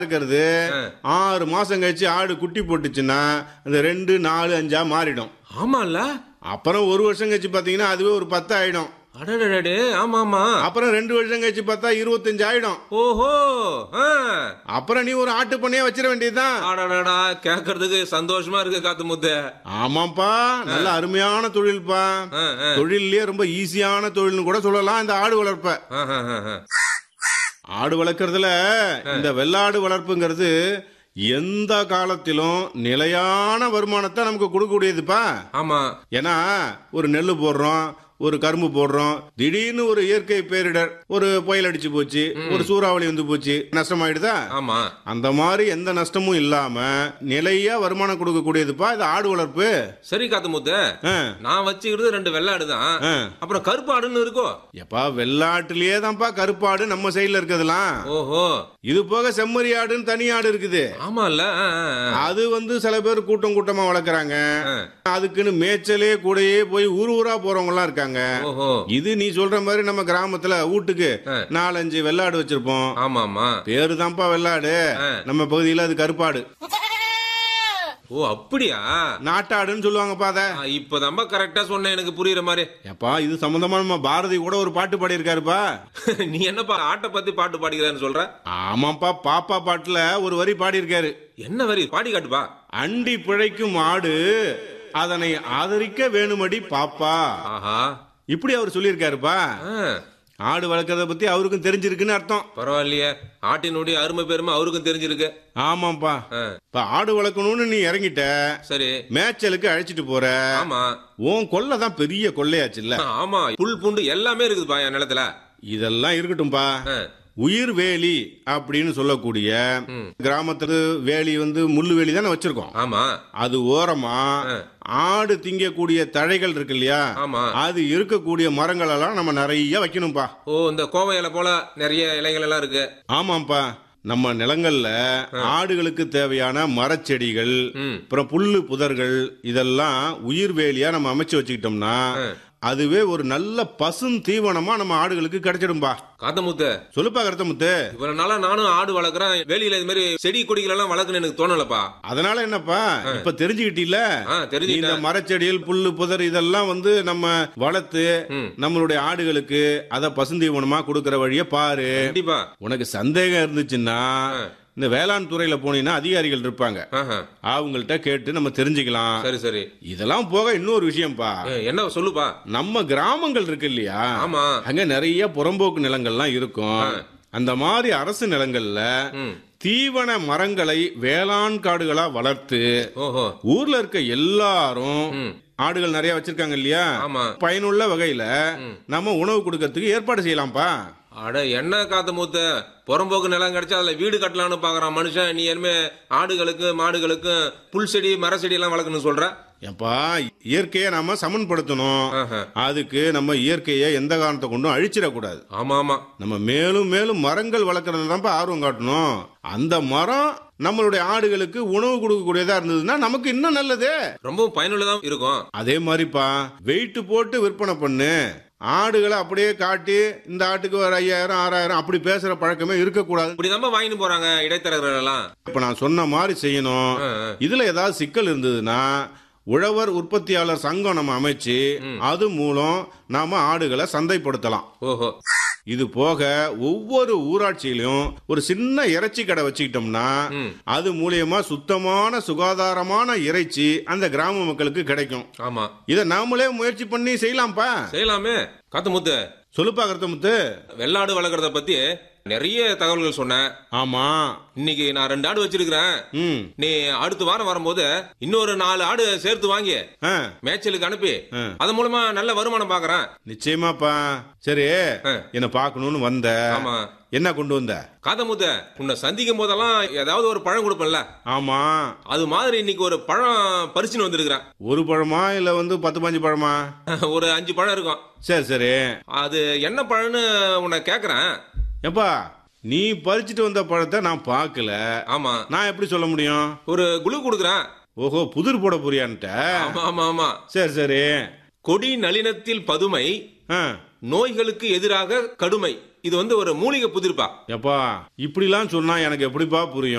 இருக்கிறது ஆறு மாசம் கழிச்சு ஆடு குட்டி போட்டுச்சுன்னா அந்த ரெண்டு நாலு அஞ்சா மாறிடும் ஆமால அப்புறம் ஒரு வருஷம் கழிச்சு பாத்தீங்கன்னா அதுவே ஒரு பத்து ஆயிடும் அடடடே ஆமா ஆமா அப்புறம் ரெண்டு வருஷம் கழிச்சு பார்த்தா இருபத்தஞ்சு ஆயிடும் ஓஹோ ஆ. அப்புறம் நீ ஒரு ஆட்டு பண்ணையா வச்சிட வேண்டியதுதான் அடடடா கேக்குறதுக்கு சந்தோஷமா இருக்கு காத்து முத்து ஆமாப்பா நல்ல அருமையான தொழில்ப்பா ஆ, ஆ. தொழில்லயே ரொம்ப ஈஸியான தொழில்னு கூட சொல்லலாம் இந்த ஆடு வளர்ப்ப ஆஹா, ஆஹா. ஆடு வளர்க்கறதுல இந்த வெள்ளாடு வளர்ப்புங்கிறது எந்த காலத்திலும் நிலையான வருமானத்தை நமக்கு கொடுக்கக்கூடியதுப்பா ஆமா ஏன்னா ஒரு நெல்லு போடுறோம் ஒரு கரும்பு போடுறோம் திடீர்னு ஒரு இயற்கை பேரிடர் ஒரு புயல் அடிச்சு போச்சு ஒரு சூறாவளி வந்து போச்சு நஷ்டமாயிடுதா ஆமா அந்த மாதிரி எந்த நஷ்டமும் இல்லாம நிலையா வருமானம் கொடுக்கக்கூடியதுப்பா இது ஆடு வளர்ப்பு சரி காத்து முத்து ஆ, நான் வச்சுக்கிறது ரெண்டு வெள்ளாடு தான் ஆ. அப்புறம் கருப்பு ஆடுன்னு இருக்கோ எப்பா வெள்ளாட்டுலயே தான்ப்பா கருப்பாடு நம்ம சைடுல இருக்கிறதுலாம் ஓஹோ இது போக செம்மறி ஆடுன்னு தனி ஆடு இருக்குது ஆமால ஆ, ஆ, ஆ. அது வந்து சில பேர் கூட்டம் கூட்டமா வளர்க்குறாங்க ஆ. அதுக்குன்னு மேய்ச்சலே கூடயே போய் ஊர் ஊரா போறவங்க எல்லாம் இருக்காங்க ஓஹோ இது நீ சொல்ற மாதிரி நம்ம கிராமத்துல வீட்டுக்கு ஆ. நாலஞ்சு வெள்ளாடு வச்சிருப்போம் ஆமா ஆமா பேரு தான்ப்பா வெள்ளாடு ஆ. நம்ம பகுதியில அது கருப்பாடு ஓ அப்படியா நாட்டாடுன்னு சொல்லுவாங்கப்பா அத ஆ, இப்பதான்பா கரெக்டா சொன்ன எனக்கு புரியுற மாதிரி எப்பா இது சம்பந்தமா நம்ம பாரதி கூட ஒரு பாட்டு பாடியிருக்காருப்பா நீ என்னப்பா ஆட்டை பத்தி பாட்டு பாடிக்கிறேன்னு சொல்ற ஆமாப்பா பாப்பா பாட்டுல ஒரு வரி பாடியிருக்காரு என்ன வரி பாடி காட்டுப்பா அண்டி பிழைக்கும் ஆடு அதனை ஆதரிக்க வேணுமடி பாப்பா ஆஹா இப்படி அவர் சொல்லியிருக்காருப்பா ஆ, ஆடு வளர்க்கறத பத்தி அவருக்கும் தெரிஞ்சிருக்குன்னு அர்த்தம் பரவாயில்லையே ஆட்டினுடைய அருமை பெருமை அவருக்கும் தெரிஞ்சிருக்கு ஆமாப்பா ஆ, இப்ப ஆடு வளர்க்கணும்னு நீ இறங்கிட்ட சரி மேய்ச்சலுக்கு அழைச்சிட்டு போற ஆமா உன் கொல்லை தான் பெரிய கொள்ளையாச்சுல்ல ஆமா புல் பூண்டு எல்லாமே இருக்குதுப்பா என் நிலத்துல இதெல்லாம் இருக்கட்டும்பா ஆ, உயிர் வேலி அப்படின்னு சொல்லக்கூடிய ம். கிராமத்துல வேலி வந்து முள்ளு வேலி தானே வச்சிருக்கோம் ஆமா அது ஓரமா ஆ. ஆடு திங்கக்கூடிய தழைகள் இருக்கு இல்லையா ஆமா அது இருக்கக்கூடிய மரங்கள் எல்லாம் நம்ம நிறைய வைக்கணும்பா ஓ இந்த கோவை இலை போல நிறைய இலைகள் எல்லாம் இருக்கு ஆமாப்பா நம்ம நிலங்கள்ல ஆடுகளுக்கு தேவையான மரச்செடிகள் ம் அப்புறம் புல்லு புதர்கள் இதெல்லாம் உயிர் வேலியா நம்ம அமைச்சு வச்சுக்கிட்டோம்னா அதுவே ஒரு நல்ல பசும் தீவனமா நம்ம ஆடுகளுக்கு கிடைச்சிடும்பா காத்தமுத்து சொல்லுப்பா கருத்தமுத்து இவ்வளவு நாளா நானும் ஆடு வளர்க்குறேன் வேலியில இது மாதிரி செடி கொடிகள் எல்லாம் வளர்க்கணும்னு எனக்கு தோணலப்பா அதனால என்னப்பா இப்ப தெரிஞ்சுக்கிட்டீல ஆ நீ இந்த தெரிஞ்சுக்கிட்டேன் மரச்செடிகள் புல்லு புதர் இதெல்லாம் வந்து நம்ம வளர்த்து ம். நம்மளுடைய ஆடுகளுக்கு அத பசுந்தீவனமா கொடுக்கற வழிய பாரு கண்டிப்பா உனக்கு சந்தேகம் இருந்துச்சுன்னா இந்த வேளாண் துறையில போனீங்கன்னா அதிகாரிகள் இருப்பாங்க ஆஹா. அவங்கள்ட்ட கேட்டு நம்ம தெரிஞ்சுக்கலாம் சரி சரி இதெல்லாம் போக இன்னொரு விஷயம்ப்பா ஏ, என்ன சொல்லுப்பா நம்ம கிராமங்கள் இருக்கு இல்லையா ஆமா அங்க நிறைய புறம்போக்கு நிலங்கள்லாம் இருக்கும் அந்த மாதிரி அரசு நிலங்கள்ல ம் தீவன மரங்களை வேளாண் காடுகளா வளர்த்து ஓஹோ ஊர்ல இருக்க எல்லாரும் ம் ஆடுகள் நிறைய வச்சிருக்காங்க இல்லையா ஆமா பயனுள்ள வகையில நம்ம உணவு கொடுக்கறதுக்கு ஏற்பாடு செய்யலாம்ப்பா அட என்ன காத்த மூத்த புறம்போக்கு நிலம் கிடைச்சா அதுல வீடு கட்டலாம்னு பாக்குறான் மனுஷன் நீ இனிமே ஆடுகளுக்கு மாடுகளுக்கு புல் செடி மர செடி எல்லாம் வளர்க்கணும்னு சொல்ற ஏப்பா இயற்கையை நாம சமன்படுத்தணும் ஆஹா. அதுக்கு நம்ம இயற்கையை எந்த காரணத்தை கொண்டும் அழிச்சிடக்கூடாது ஆமா ஆமா நம்ம மேலும் மேலும் மரங்கள் வளர்க்கறதுல தான்ப்பா ஆர்வம் காட்டணும் அந்த மரம் நம்மளுடைய ஆடுகளுக்கு உணவு கொடுக்கக்கூடியதா இருந்ததுன்னா நமக்கு இன்னும் நல்லது ரொம்பவும் பயனுள்ளதா இருக்கும் அதே மாதிரிப்பா வெயிட் போட்டு விற்பனை பண்ணு ஆடுகளை அப்படியே காட்டி இந்த ஆட்டுக்கு ஒரு ஐயாயிரம் ஆறாயிரம் அப்படி பேசுற பழக்கமே இருக்கக்கூடாது இப்படிதான் வாங்கிட்டு போறாங்க இடைத்தரகர்கள் எல்லாம் இப்ப நான் சொன்ன மாதிரி செய்யணும் ஆ, ஆ. இதுல ஏதாவது சிக்கல் இருந்ததுன்னா உழவர் உற்பத்தியாளர் சங்கம் நம்ம அமைச்சு அது மூலம் நாம ஆடுகளை சந்தைப்படுத்தலாம் ஓஹோ இது போக ஒவ்வொரு ஊராட்சியிலும் ஒரு சின்ன இறைச்சி கடை வச்சுக்கிட்டோம்னா ம். அது மூலியமா சுத்தமான சுகாதாரமான இறைச்சி அந்த கிராம மக்களுக்கு கிடைக்கும் ஆமா இத நாமளே முயற்சி பண்ணி செய்யலாம்ப்பா செய்யலாமே காத்து முத்து சொல்லுப்பா கருத்தமுத்து வெள்ளாடு வளர்க்கறத பத்தி நிறைய தகவல்கள் சொன்னேன் ஆமா இன்னைக்கு நான் ரெண்டு ஆடு வச்சிருக்கிறேன் ம் நீ அடுத்த வாரம் வரும்போது இன்னொரு நாலு ஆடு சேர்த்து வாங்கி ஆ, மேய்ச்சலுக்கு அனுப்பி ஆ. அது மூலமா நல்ல வருமானம் பாக்குறேன் நிச்சயமாப்பா சரி ஆ. என்ன பார்க்கணும்னு வந்த ஆமா என்ன கொண்டு வந்த காதமுத்த உன்னை சந்திக்கும் போதெல்லாம் ஏதாவது ஒரு பழம் கொடுப்பேன்ல ஆமா அது மாதிரி இன்னைக்கு ஒரு பழம் பறிச்சுன்னு வந்திருக்கிறேன் ஒரு பழமா இல்ல வந்து பத்து பாஞ்சு பழமா ஒரு அஞ்சு பழம் இருக்கும் சரி சரி அது என்ன பழம்னு உன்னை கேக்குறேன் எப்பா நீ பறிச்சுட்டு வந்த பழத்தை நான் பார்க்கல ஆமா நான் எப்படி சொல்ல முடியும் ஒரு குழு கொடுக்குறேன் ஓஹோ புதிர் போட புரியான்ட்ட ஆமா ஆமா ஆமா சரி சரி கொடி நளினத்தில் பதுமை ஆ, நோய்களுக்கு எதிராக கடுமை இது வந்து ஒரு மூலிகை புதிர்ப்பா எப்பா இப்படிலாம் சொன்னா எனக்கு எப்படிப்பா புரியும்